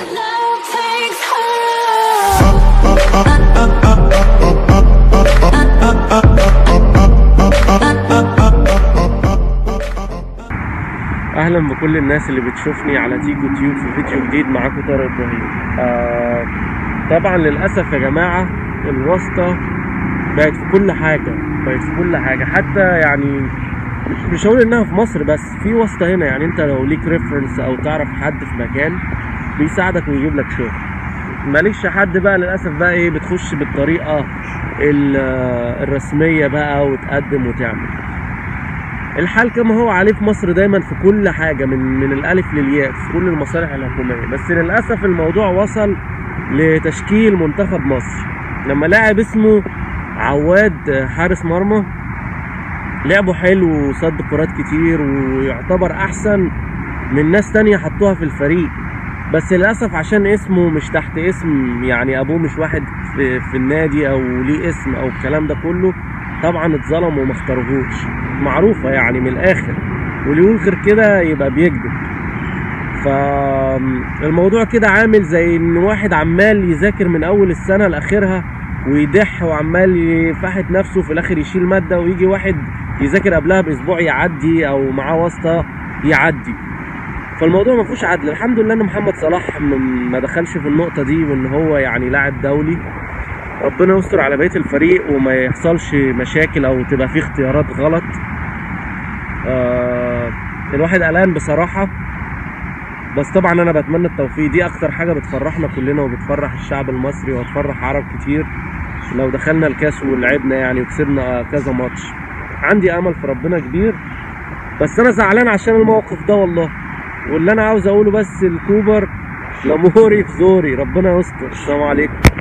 love takes hold. اهلا بكل الناس اللي بتشوفني على تيجو تيوب في فيديو جديد معاكم طارق ابراهيم آه طبعا للاسف يا جماعه الواسطه بقت في كل حاجه بقت في كل حاجه حتى يعني مش- مش هقول انها في مصر بس في واسطه هنا يعني انت لو ليك ريفرنس او تعرف حد في مكان بيساعدك ويجيب لك شغل مالكش حد بقى للاسف بقى ايه بتخش بالطريقه ال- الرسميه بقى وتقدم وتعمل الحال كما هو عليه في مصر دايما في كل حاجه من من الالف للياء في كل المصالح الحكوميه بس للاسف الموضوع وصل لتشكيل منتخب مصر لما لاعب اسمه عواد حارس مرمى لعبه حلو وصد كرات كتير ويعتبر احسن من ناس تانية حطوها في الفريق بس للاسف عشان اسمه مش تحت اسم يعني ابوه مش واحد في, في النادي او ليه اسم او الكلام ده كله طبعا اتظلم وما اختاروهوش معروفه يعني من الاخر واللي يقول غير كده يبقى بيكذب فالموضوع كده عامل زي ان واحد عمال يذاكر من اول السنه لاخرها ويدح وعمال يفحت نفسه في الاخر يشيل ماده ويجي واحد يذاكر قبلها باسبوع يعدي او معاه واسطه يعدي فالموضوع ما فيهوش عدل الحمد لله ان محمد صلاح م- ما دخلش في النقطه دي وان هو يعني لاعب دولي ربنا يستر على بقيه الفريق وما يحصلش مشاكل او تبقى فيه اختيارات غلط آه الواحد قلقان بصراحه بس طبعا انا بتمنى التوفيق دي اكتر حاجه بتفرحنا كلنا وبتفرح الشعب المصري وهتفرح عرب كتير لو دخلنا الكاس ولعبنا يعني وكسبنا كذا ماتش عندي امل في ربنا كبير بس انا زعلان عشان الموقف ده والله واللي انا عاوز اقوله بس الكوبر لاموري في زوري ربنا يستر السلام عليكم